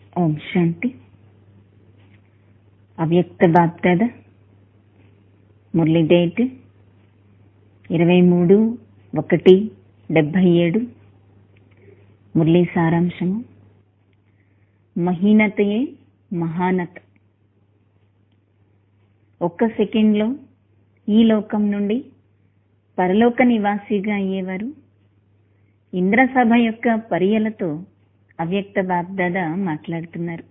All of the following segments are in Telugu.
ఓం శాంతి అవ్యక్త బాప్దాద మురళి డేట్ ఇరవై మూడు ఒకటి డెబ్బై ఏడు మురళీ సారాంశము మహీనతయే మహానత ఒక్క సెకండ్లో ఈ లోకం నుండి పరలోక నివాసిగా అయ్యేవారు ఇంద్రసభ యొక్క పర్యలతో అవ్యక్త బాప్దాద మాట్లాడుతున్నారు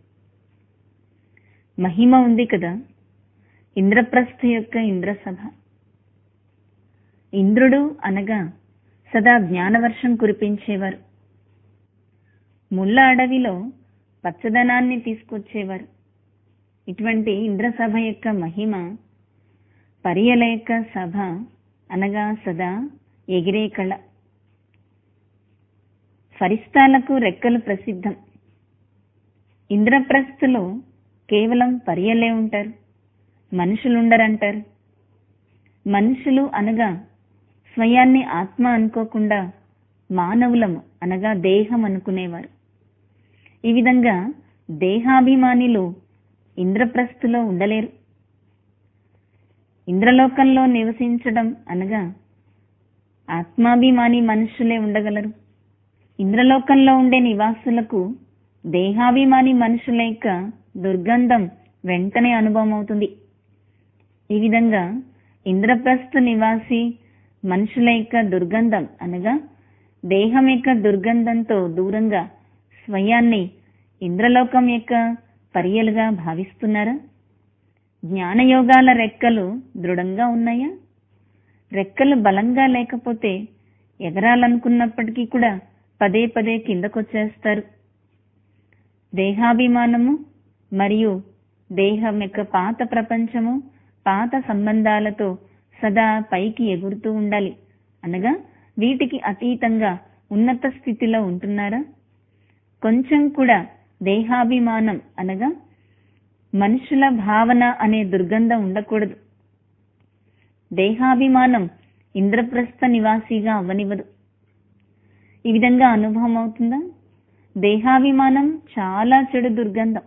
మహిమ ఉంది కదా ఇంద్రప్రస్థ యొక్క ఇంద్రసభ ఇంద్రుడు అనగా సదా జ్ఞానవర్షం కురిపించేవారు ముళ్ళ అడవిలో పచ్చదనాన్ని తీసుకొచ్చేవారు ఇటువంటి ఇంద్రసభ యొక్క మహిమ పర్యల యొక్క సభ అనగా సదా ఎగిరే కళ ఫరిస్తాలకు రెక్కలు ప్రసిద్ధం ఇంద్రప్రస్థలో కేవలం పర్యలే ఉంటారు మనుషులుండరంటారు మనుషులు అనగా స్వయాన్ని ఆత్మ అనుకోకుండా మానవులము అనగా దేహం అనుకునేవారు ఈ విధంగా దేహాభిమానిలు ఇంద్రప్రస్థులో ఉండలేరు ఇంద్రలోకంలో నివసించడం అనగా ఆత్మాభిమాని మనుషులే ఉండగలరు ఇంద్రలోకంలో ఉండే నివాసులకు దేహాభిమాని మనుషుల యొక్క దుర్గంధం వెంటనే అనుభవం అవుతుంది ఈ విధంగా ఇంద్రప్రస్థ నివాసి మనుషుల యొక్క దుర్గంధం అనగా దేహం యొక్క దుర్గంధంతో దూరంగా స్వయాన్ని ఇంద్రలోకం యొక్క పర్యలుగా భావిస్తున్నారా జ్ఞానయోగాల రెక్కలు దృఢంగా ఉన్నాయా రెక్కలు బలంగా లేకపోతే ఎగరాలనుకున్నప్పటికీ కూడా పదే పదే కిందకొచ్చేస్తారు దేహాభిమానము మరియు దేహం యొక్క పాత ప్రపంచము పాత సంబంధాలతో సదా పైకి ఎగురుతూ ఉండాలి అనగా వీటికి అతీతంగా ఉన్నత స్థితిలో ఉంటున్నారా కొంచెం కూడా దేహాభిమానం అనగా మనుషుల భావన అనే దుర్గంధం ఉండకూడదు దేహాభిమానం ఇంద్రప్రస్థ నివాసిగా అవ్వనివ్వదు ఈ విధంగా అనుభవం అవుతుందా దేహాభిమానం చాలా చెడు దుర్గంధం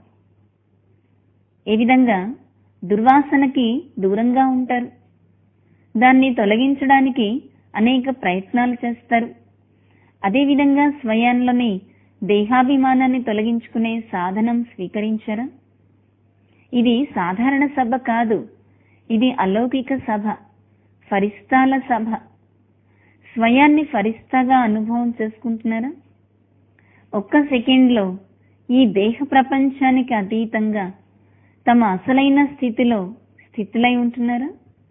ఏ విధంగా దుర్వాసనకి దూరంగా ఉంటారు దాన్ని తొలగించడానికి అనేక ప్రయత్నాలు చేస్తారు అదేవిధంగా స్వయంలోని దేహాభిమానాన్ని తొలగించుకునే సాధనం స్వీకరించారా ఇది సాధారణ సభ కాదు ఇది అలౌకిక సభ ఫరిస్తాల సభ స్వయాన్ని ఫరిస్తాగా అనుభవం చేసుకుంటున్నారా ఒక్క సెకండ్లో ఈ దేహ ప్రపంచానికి అతీతంగా తమ అసలైన స్థితిలో స్థితిలై ఉంటున్నారా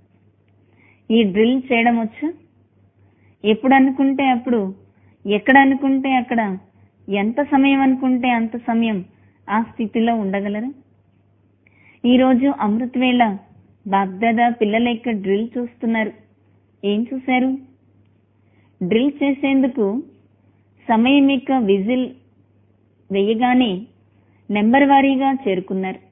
ఈ డ్రిల్ చేయడం వచ్చా ఎప్పుడు అనుకుంటే అప్పుడు ఎక్కడ అనుకుంటే అక్కడ ఎంత సమయం అనుకుంటే అంత సమయం ఆ స్థితిలో ఉండగలరా ఈరోజు అమృత్ వేళ బాగ్దాదా పిల్లల యొక్క డ్రిల్ చూస్తున్నారు ఏం చూశారు డ్రిల్ చేసేందుకు సమయం యొక్క విజిల్ వేయగానే నెంబర్ వారీగా చేరుకున్నారు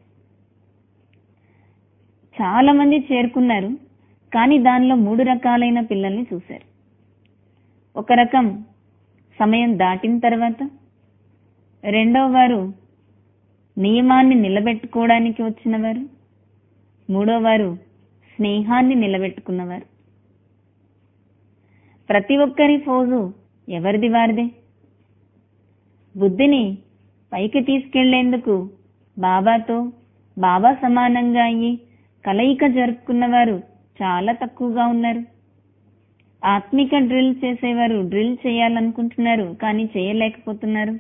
చాలా మంది చేరుకున్నారు కానీ దానిలో మూడు రకాలైన పిల్లల్ని చూశారు ఒక రకం సమయం దాటిన తర్వాత రెండవ వారు నియమాన్ని నిలబెట్టుకోవడానికి వచ్చినవారు మూడో వారు స్నేహాన్ని నిలబెట్టుకున్నవారు ప్రతి ఒక్కరి ఫోజు ఎవరిది వారిదే బుద్ధిని పైకి తీసుకెళ్లేందుకు బాబాతో బాబా సమానంగా అయ్యి కలయిక జరుపుకున్నవారు చాలా తక్కువగా ఉన్నారు ఆత్మిక డ్రిల్ చేసేవారు డ్రిల్ చేయాలనుకుంటున్నారు కానీ చేయలేకపోతున్నారు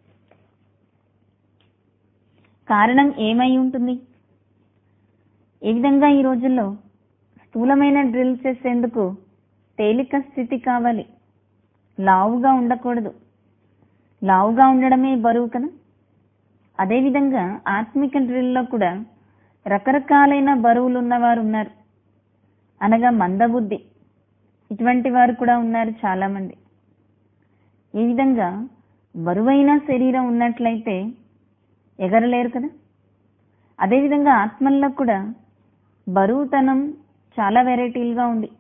కారణం ఏమై ఉంటుంది ఏ విధంగా ఈ రోజుల్లో స్థూలమైన డ్రిల్ చేసేందుకు తేలిక స్థితి కావాలి లావుగా ఉండకూడదు లావుగా ఉండడమే బరువు కదా అదేవిధంగా ఆత్మిక డ్రిల్లో కూడా రకరకాలైన బరువులు ఉన్నవారు ఉన్నారు అనగా మందబుద్ధి ఇటువంటి వారు కూడా ఉన్నారు చాలా మంది ఈ విధంగా బరువైన శరీరం ఉన్నట్లయితే ఎగరలేరు కదా అదేవిధంగా ఆత్మల్లో కూడా బరువుతనం చాలా వెరైటీలుగా ఉంది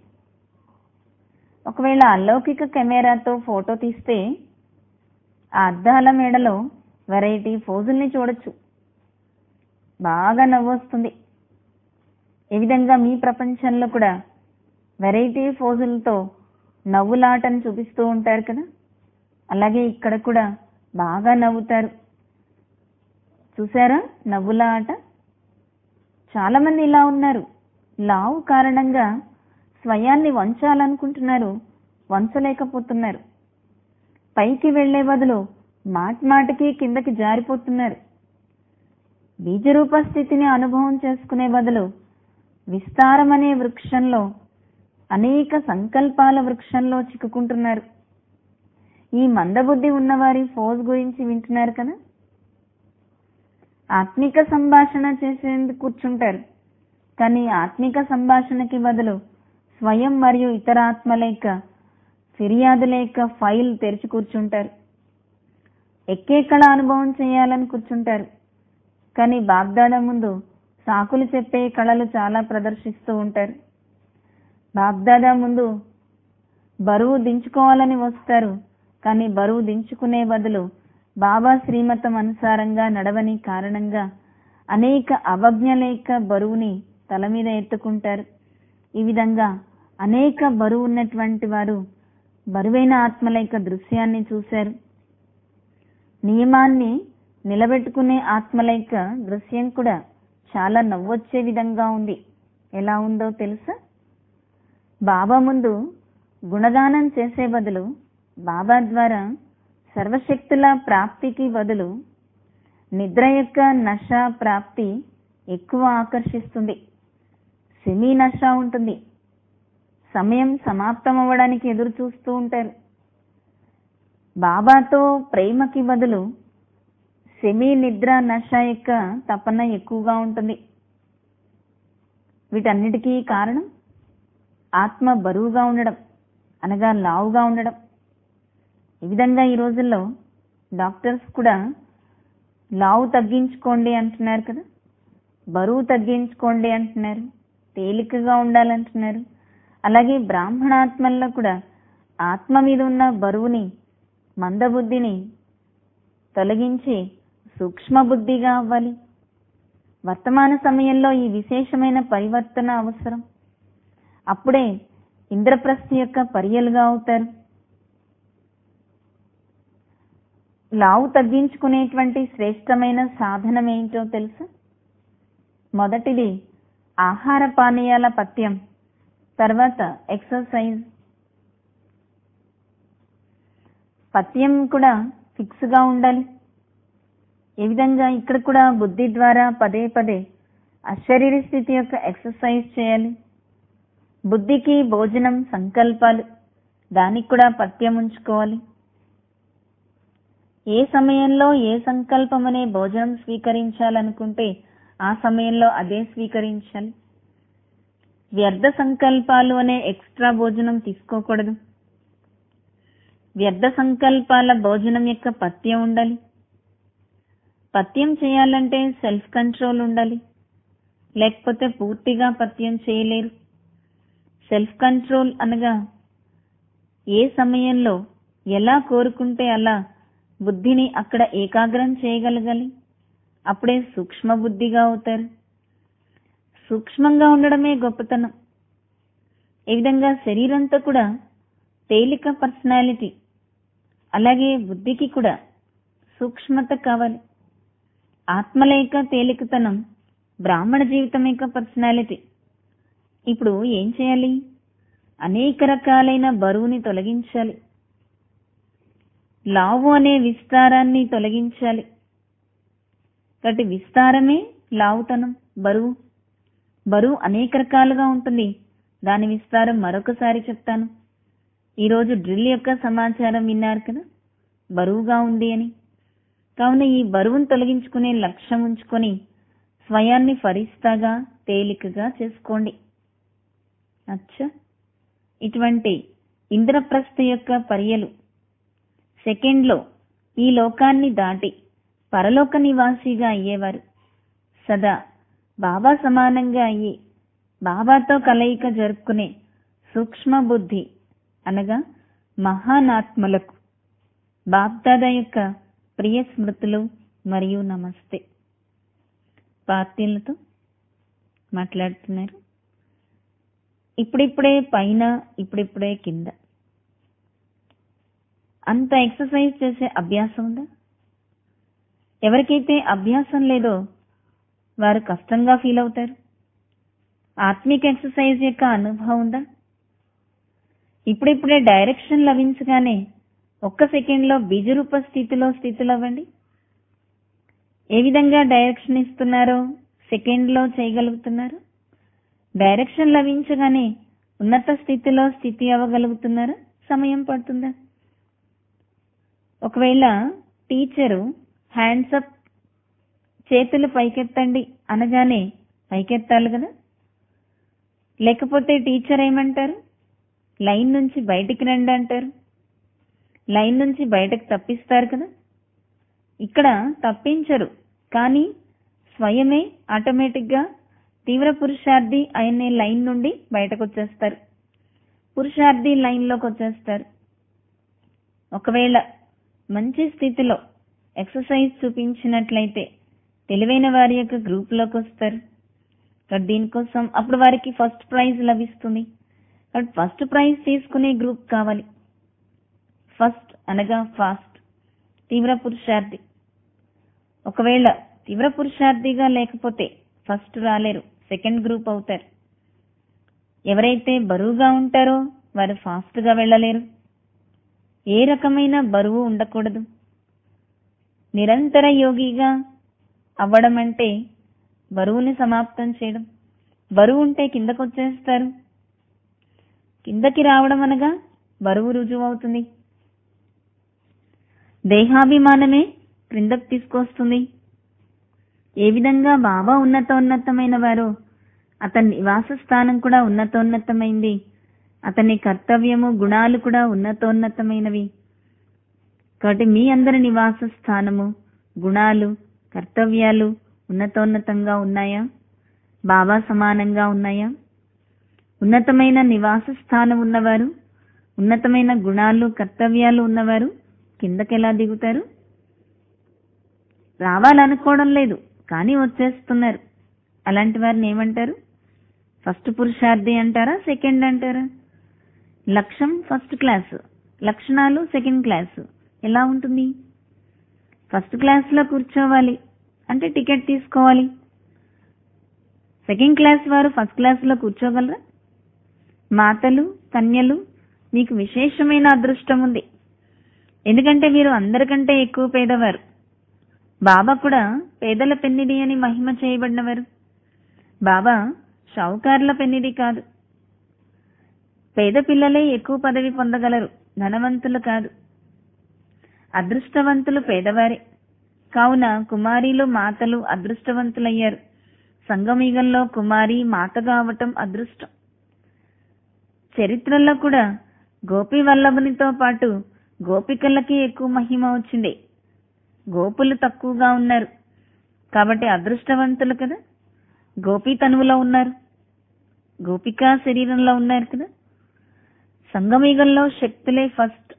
ఒకవేళ అలౌకిక కెమెరాతో ఫోటో తీస్తే ఆ అద్దాల మేడలో వెరైటీ ఫోజుల్ని చూడొచ్చు బాగా నవ్వొస్తుంది ఈ విధంగా మీ ప్రపంచంలో కూడా వెరైటీ ఫోజులతో నవ్వులాటను చూపిస్తూ ఉంటారు కదా అలాగే ఇక్కడ కూడా బాగా నవ్వుతారు చూసారా నవ్వుల ఆట చాలా మంది ఇలా ఉన్నారు లావు కారణంగా స్వయాన్ని వంచాలనుకుంటున్నారు వంచలేకపోతున్నారు పైకి వెళ్లే బదులు మాటిమాటికి కిందకి జారిపోతున్నారు బీజరూప స్థితిని అనుభవం చేసుకునే బదులు విస్తారమనే వృక్షంలో అనేక సంకల్పాల వృక్షంలో చిక్కుకుంటున్నారు ఈ మందబుద్ధి ఉన్నవారి ఫోజ్ గురించి వింటున్నారు కదా ఆత్మిక సంభాషణ చేసేందుకు కూర్చుంటారు కానీ ఆత్మిక సంభాషణకి బదులు స్వయం మరియు ఇతర ఆత్మ లేక ఫిర్యాదు లేక ఫైల్ తెరిచి కూర్చుంటారు ఎక్కే కళ అనుభవం చేయాలని కూర్చుంటారు కానీ బాగ్దాదా ముందు సాకులు చెప్పే కళలు చాలా ప్రదర్శిస్తూ ఉంటారు బాగ్దాదా ముందు బరువు దించుకోవాలని వస్తారు కానీ బరువు దించుకునే బదులు బాబా శ్రీమతం అనుసారంగా నడవని కారణంగా అనేక అవజ్ఞ లేక బరువుని తల మీద ఎత్తుకుంటారు ఈ విధంగా అనేక బరువు ఉన్నటువంటి వారు బరువైన ఆత్మలేక దృశ్యాన్ని చూశారు నియమాన్ని నిలబెట్టుకునే ఆత్మలేక దృశ్యం కూడా చాలా నవ్వొచ్చే విధంగా ఉంది ఎలా ఉందో తెలుసా బాబా ముందు గుణగానం చేసే బదులు బాబా ద్వారా సర్వశక్తుల ప్రాప్తికి బదులు నిద్ర యొక్క నష ప్రాప్తి ఎక్కువ ఆకర్షిస్తుంది సెమీ నష ఉంటుంది సమయం సమాప్తం అవ్వడానికి ఎదురు చూస్తూ ఉంటారు బాబాతో ప్రేమకి బదులు సెమీ నిద్ర నష యొక్క తపన ఎక్కువగా ఉంటుంది వీటన్నిటికీ కారణం ఆత్మ బరువుగా ఉండడం అనగా లావుగా ఉండడం ఈ విధంగా ఈ రోజుల్లో డాక్టర్స్ కూడా లావు తగ్గించుకోండి అంటున్నారు కదా బరువు తగ్గించుకోండి అంటున్నారు తేలికగా ఉండాలంటున్నారు అలాగే బ్రాహ్మణాత్మల్లో కూడా ఆత్మ మీద ఉన్న బరువుని మందబుద్ధిని తొలగించి సూక్ష్మ బుద్ధిగా అవ్వాలి వర్తమాన సమయంలో ఈ విశేషమైన పరివర్తన అవసరం అప్పుడే ఇంద్రప్రస్థ యొక్క పర్యలుగా అవుతారు లావు తగ్గించుకునేటువంటి శ్రేష్టమైన సాధనం ఏంటో తెలుసా మొదటిది ఆహార పానీయాల పథ్యం తర్వాత ఎక్సర్సైజ్ పథ్యం కూడా ఫిక్స్ గా ఉండాలి ఈ విధంగా ఇక్కడ కూడా బుద్ధి ద్వారా పదే పదే అశరీర స్థితి యొక్క ఎక్సర్సైజ్ చేయాలి బుద్ధికి భోజనం సంకల్పాలు దానికి కూడా పథ్యం ఉంచుకోవాలి ఏ సమయంలో ఏ సంకల్పం అనే భోజనం స్వీకరించాలనుకుంటే ఆ సమయంలో అదే స్వీకరించాలి వ్యర్థ సంకల్పాలు అనే ఎక్స్ట్రా భోజనం తీసుకోకూడదు వ్యర్థ సంకల్పాల భోజనం యొక్క పథ్యం ఉండాలి పథ్యం చేయాలంటే సెల్ఫ్ కంట్రోల్ ఉండాలి లేకపోతే పూర్తిగా పథ్యం చేయలేరు సెల్ఫ్ కంట్రోల్ అనగా ఏ సమయంలో ఎలా కోరుకుంటే అలా బుద్ధిని అక్కడ ఏకాగ్రం చేయగలగాలి అప్పుడే సూక్ష్మ బుద్ధిగా అవుతారు సూక్ష్మంగా ఉండడమే గొప్పతనం ఈ విధంగా శరీరంతో కూడా తేలిక పర్సనాలిటీ అలాగే బుద్ధికి కూడా సూక్ష్మత కావాలి ఆత్మలేక తేలికతనం బ్రాహ్మణ జీవితం యొక్క పర్సనాలిటీ ఇప్పుడు ఏం చేయాలి అనేక రకాలైన బరువుని తొలగించాలి లావు అనే విస్తారాన్ని తొలగించాలి కాబట్టి విస్తారమే లావుతనం బరువు బరువు అనేక రకాలుగా ఉంటుంది దాని విస్తారం మరొకసారి చెప్తాను ఈరోజు డ్రిల్ యొక్క సమాచారం విన్నారు కదా బరువుగా ఉంది అని కావున ఈ బరువును తొలగించుకునే లక్ష్యం ఉంచుకొని స్వయాన్ని ఫరిస్తాగా తేలికగా చేసుకోండి అచ్చా ఇటువంటి ఇంద్రప్రస్థ యొక్క పర్యలు సెకండ్లో ఈ లోకాన్ని దాటి పరలోక నివాసిగా అయ్యేవారు సదా బాబా సమానంగా అయ్యి బాబాతో కలయిక జరుపుకునే సూక్ష్మ బుద్ధి అనగా మహానాత్మలకు బాప్దాద యొక్క ప్రియ స్మృతులు మరియు నమస్తే పార్టీలతో మాట్లాడుతున్నారు ఇప్పుడిప్పుడే పైన ఇప్పుడిప్పుడే కింద అంత ఎక్సర్సైజ్ చేసే అభ్యాసం ఉందా ఎవరికైతే అభ్యాసం లేదో వారు కష్టంగా ఫీల్ అవుతారు ఆత్మిక ఎక్సర్సైజ్ యొక్క అనుభవం ఉందా ఇప్పుడిప్పుడే డైరెక్షన్ లభించగానే ఒక్క సెకండ్లో బీజరూప స్థితిలో స్థితులు అవ్వండి ఏ విధంగా డైరెక్షన్ ఇస్తున్నారో సెకండ్లో చేయగలుగుతున్నారు డైరెక్షన్ లభించగానే ఉన్నత స్థితిలో స్థితి అవ్వగలుగుతున్నారా సమయం పడుతుందా ఒకవేళ టీచరు హ్యాండ్స్ అప్ చేతులు పైకెత్తండి అనగానే పైకెత్తాలి కదా లేకపోతే టీచర్ ఏమంటారు లైన్ నుంచి బయటికి రండి అంటారు లైన్ నుంచి బయటకు తప్పిస్తారు కదా ఇక్కడ తప్పించరు కానీ స్వయమే ఆటోమేటిక్ గా తీవ్ర పురుషార్థి అనే లైన్ నుండి బయటకు వచ్చేస్తారు పురుషార్థి లైన్ లోకి వచ్చేస్తారు ఒకవేళ మంచి స్థితిలో ఎక్సర్సైజ్ చూపించినట్లయితే తెలివైన వారి యొక్క గ్రూప్ లోకి వస్తారు కాబట్టి దీనికోసం అప్పుడు వారికి ఫస్ట్ ప్రైజ్ లభిస్తుంది కాబట్టి ఫస్ట్ ప్రైజ్ తీసుకునే గ్రూప్ కావాలి ఫస్ట్ అనగా ఫాస్ట్ తీవ్ర పురుషార్థి ఒకవేళ తీవ్ర పురుషార్థిగా లేకపోతే ఫస్ట్ రాలేరు సెకండ్ గ్రూప్ అవుతారు ఎవరైతే బరువుగా ఉంటారో వారు ఫాస్ట్ గా వెళ్ళలేరు ఏ రకమైన బరువు ఉండకూడదు నిరంతర యోగిగా అవ్వడం అంటే బరువుని సమాప్తం చేయడం బరువు ఉంటే కిందకు వచ్చేస్తారు కిందకి రావడం అనగా బరువు రుజువు అవుతుంది దేహాభిమానమే క్రిందకు తీసుకొస్తుంది ఏ విధంగా బాబా ఉన్నతోన్నతమైన వారో అతని నివాస స్థానం కూడా ఉన్నతోన్నతమైంది అతని కర్తవ్యము గుణాలు కూడా ఉన్నతోన్నతమైనవి కాబట్టి మీ అందరి నివాస స్థానము గుణాలు కర్తవ్యాలు ఉన్నతోన్నతంగా ఉన్నాయా బాబా సమానంగా ఉన్నాయా ఉన్నతమైన నివాస స్థానం ఉన్నవారు ఉన్నతమైన గుణాలు కర్తవ్యాలు ఉన్నవారు కిందకెలా దిగుతారు రావాలనుకోవడం లేదు కానీ వచ్చేస్తున్నారు అలాంటి వారిని ఏమంటారు ఫస్ట్ పురుషార్థి అంటారా సెకండ్ అంటారా లక్ష్యం ఫస్ట్ క్లాస్ లక్షణాలు సెకండ్ క్లాస్ ఎలా ఉంటుంది ఫస్ట్ క్లాస్ లో కూర్చోవాలి అంటే టికెట్ తీసుకోవాలి సెకండ్ క్లాస్ వారు ఫస్ట్ క్లాస్ లో కూర్చోగలరా మాతలు కన్యలు మీకు విశేషమైన అదృష్టం ఉంది ఎందుకంటే మీరు అందరికంటే ఎక్కువ పేదవారు బాబా కూడా పేదల పెన్నిది అని మహిమ చేయబడినవారు బాబా షావుకారుల పెన్నిది కాదు పేద పిల్లలే ఎక్కువ పదవి పొందగలరు ధనవంతులు కాదు అదృష్టవంతులు పేదవారే కావున కుమారీలు మాతలు అదృష్టవంతులయ్యారు సంగమయుగంలో కుమారి మాతగా అవటం అదృష్టం చరిత్రలో కూడా గోపి వల్లభునితో పాటు గోపికలకి ఎక్కువ మహిమ వచ్చింది గోపులు తక్కువగా ఉన్నారు కాబట్టి అదృష్టవంతులు కదా గోపి తనువులో ఉన్నారు గోపికా శరీరంలో ఉన్నారు కదా సంగమయుగంలో శక్తులే ఫస్ట్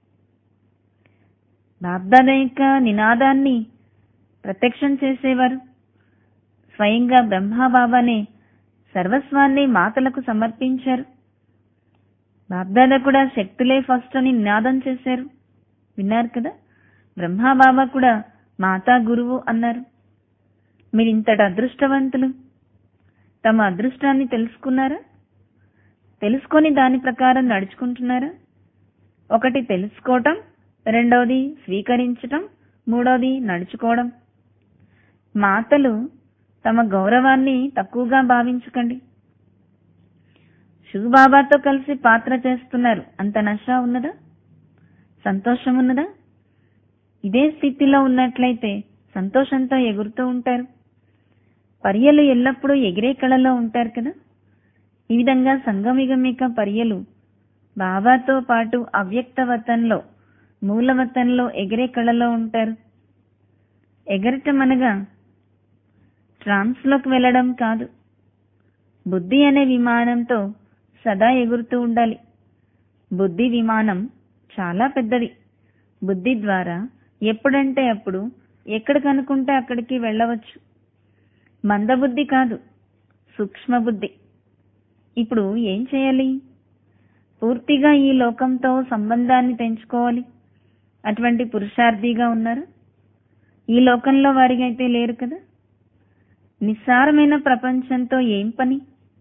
బాబ్దాద యొక్క నినాదాన్ని ప్రత్యక్షం చేసేవారు స్వయంగా బ్రహ్మాబాబానే సర్వస్వాన్ని మాతలకు సమర్పించారు బాబ్దాద కూడా శక్తులే ఫస్ట్ అని నినాదం చేశారు విన్నారు కదా బ్రహ్మాబాబా కూడా మాతా గురువు అన్నారు మీరు ఇంతటి అదృష్టవంతులు తమ అదృష్టాన్ని తెలుసుకున్నారా తెలుసుకొని దాని ప్రకారం నడుచుకుంటున్నారా ఒకటి తెలుసుకోవటం రెండవది స్వీకరించటం మూడవది నడుచుకోవడం మాతలు తమ గౌరవాన్ని తక్కువగా భావించకండి శివబాబాతో కలిసి పాత్ర చేస్తున్నారు అంత నష ఉన్నదా సంతోషం ఉన్నదా ఇదే స్థితిలో ఉన్నట్లయితే సంతోషంతో ఎగురుతూ ఉంటారు పర్యలు ఎల్లప్పుడూ ఎగిరే కళలో ఉంటారు కదా ఈ విధంగా సంగమిగమిక పర్యలు బాబాతో పాటు అవ్యక్త వతంలో మూలవతంలో ఎగిరే కళలో ఉంటారు ఎగరటం అనగా ట్రాన్స్ లోకి వెళ్ళడం కాదు బుద్ధి అనే విమానంతో సదా ఎగురుతూ ఉండాలి బుద్ధి విమానం చాలా పెద్దది బుద్ధి ద్వారా ఎప్పుడంటే అప్పుడు ఎక్కడికి అనుకుంటే అక్కడికి వెళ్ళవచ్చు మందబుద్ధి కాదు సూక్ష్మ బుద్ధి ఇప్పుడు ఏం చేయాలి పూర్తిగా ఈ లోకంతో సంబంధాన్ని తెంచుకోవాలి అటువంటి పురుషార్థిగా ఉన్నారు ఈ లోకంలో వారికి అయితే లేరు కదా నిస్సారమైన ప్రపంచంతో ఏం పని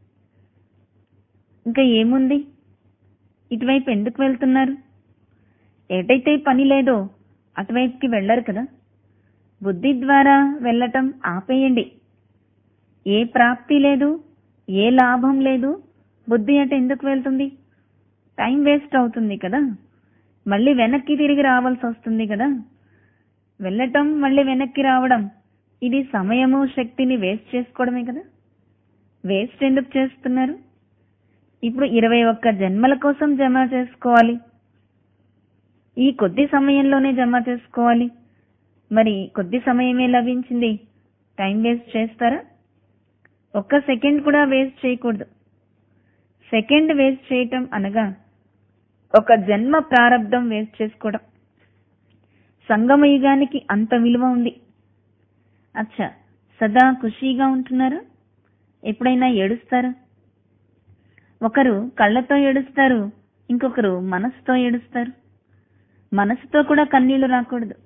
ఇంకా ఏముంది ఇటువైపు ఎందుకు వెళ్తున్నారు ఎటైతే పని లేదో అటువైపుకి వెళ్ళరు కదా బుద్ధి ద్వారా వెళ్ళటం ఆపేయండి ఏ ప్రాప్తి లేదు ఏ లాభం లేదు బుద్ధి అటు ఎందుకు వెళ్తుంది టైం వేస్ట్ అవుతుంది కదా మళ్ళీ వెనక్కి తిరిగి రావాల్సి వస్తుంది కదా వెళ్ళటం మళ్ళీ వెనక్కి రావడం ఇది సమయము శక్తిని వేస్ట్ చేసుకోవడమే కదా వేస్ట్ ఎందుకు చేస్తున్నారు ఇప్పుడు ఇరవై ఒక్క జన్మల కోసం జమ చేసుకోవాలి ఈ కొద్ది సమయంలోనే జమ చేసుకోవాలి మరి కొద్ది సమయమే లభించింది టైం వేస్ట్ చేస్తారా ఒక్క సెకండ్ కూడా వేస్ట్ చేయకూడదు సెకండ్ వేస్ట్ చేయటం అనగా ఒక జన్మ ప్రారంధం వేస్ట్ చేసుకోవడం సంగమ యుగానికి అంత విలువ ఉంది అచ్చా సదా ఖుషీగా ఉంటున్నారా ఎప్పుడైనా ఏడుస్తారా ఒకరు కళ్ళతో ఏడుస్తారు ఇంకొకరు మనసుతో ఏడుస్తారు మనసుతో కూడా కన్నీళ్లు రాకూడదు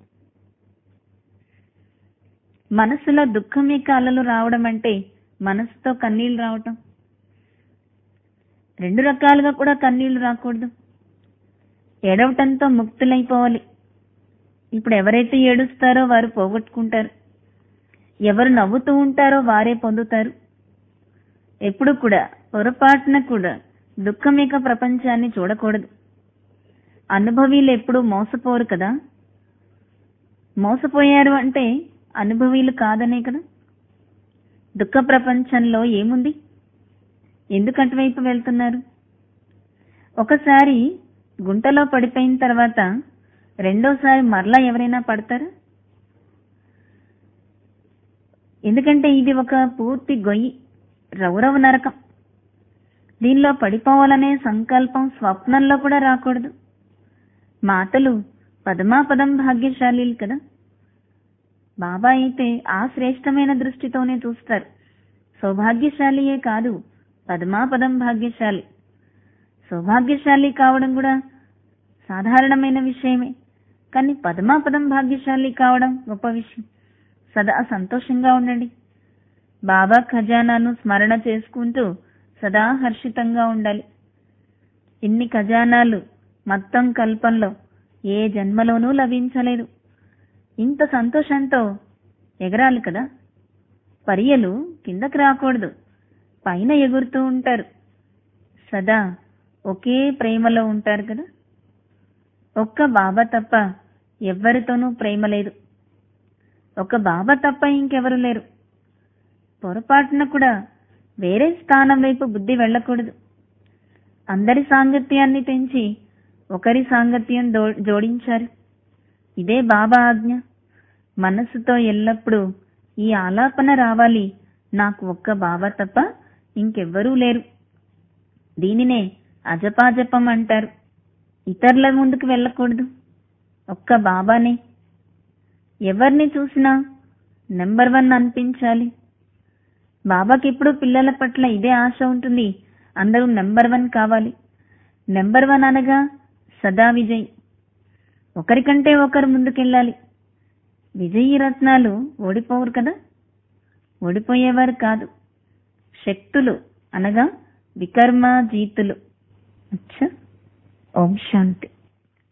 మనసులో దుఃఖం యొక్క అలలు రావడం అంటే మనసుతో కన్నీళ్లు రావటం రెండు రకాలుగా కూడా కన్నీళ్లు రాకూడదు ఏడవటంతో ముక్తులైపోవాలి ఇప్పుడు ఎవరైతే ఏడుస్తారో వారు పోగొట్టుకుంటారు ఎవరు నవ్వుతూ ఉంటారో వారే పొందుతారు ఎప్పుడు కూడా పొరపాటున కూడా దుఃఖం యొక్క ప్రపంచాన్ని చూడకూడదు అనుభవీలు ఎప్పుడు మోసపోరు కదా మోసపోయారు అంటే అనుభవీలు కాదనే కదా దుఃఖ ప్రపంచంలో ఏముంది ఎందుకు అటువైపు వెళ్తున్నారు ఒకసారి గుంటలో పడిపోయిన తర్వాత రెండోసారి మరలా ఎవరైనా పడతారా ఎందుకంటే ఇది ఒక పూర్తి గొయ్యి రౌరవ నరకం దీనిలో పడిపోవాలనే సంకల్పం స్వప్నంలో కూడా రాకూడదు మాటలు పదమాపదం భాగ్యశాలీలు కదా బాబా అయితే ఆ శ్రేష్టమైన దృష్టితోనే చూస్తారు సౌభాగ్యశాలియే కాదు పదమాపదం భాగ్యశాలి సౌభాగ్యశాలి కావడం కూడా సాధారణమైన విషయమే కానీ పదమాపదం భాగ్యశాలి కావడం గొప్ప విషయం సదా సంతోషంగా ఉండండి బాబా ఖజానాను స్మరణ చేసుకుంటూ సదా హర్షితంగా ఉండాలి ఇన్ని ఖజానాలు మొత్తం కల్పంలో ఏ జన్మలోనూ లభించలేదు ఇంత సంతోషంతో ఎగరాలి కదా పరియలు కిందకి రాకూడదు పైన ఎగురుతూ ఉంటారు సదా ఒకే ప్రేమలో ఉంటారు కదా ఒక్క బాబా తప్ప ఎవ్వరితోనూ ప్రేమ లేదు ఒక బాబా తప్ప ఇంకెవరు లేరు పొరపాటున కూడా వేరే స్థానం వైపు బుద్ధి వెళ్ళకూడదు అందరి సాంగత్యాన్ని తెంచి ఒకరి సాంగత్యం దో- జోడించారు ఇదే బాబా ఆజ్ఞ మనస్సుతో ఎల్లప్పుడూ ఈ ఆలాపన రావాలి నాకు ఒక్క బాబా తప్ప ఇంకెవ్వరూ లేరు దీనినే అజపాజపం అంటారు ఇతరుల ముందుకు వెళ్ళకూడదు ఒక్క బాబానే ఎవరిని చూసినా నెంబర్ వన్ అనిపించాలి బాబాకి ఇప్పుడు పిల్లల పట్ల ఇదే ఆశ ఉంటుంది అందరూ నెంబర్ వన్ కావాలి నెంబర్ వన్ అనగా సదా విజయ్ ఒకరికంటే ఒకరు ముందుకెళ్ళాలి విజయీ రత్నాలు ఓడిపోరు కదా ఓడిపోయేవారు కాదు శక్తులు అనగా వికర్మ జీతులు అచ్చా ఓం శాంతి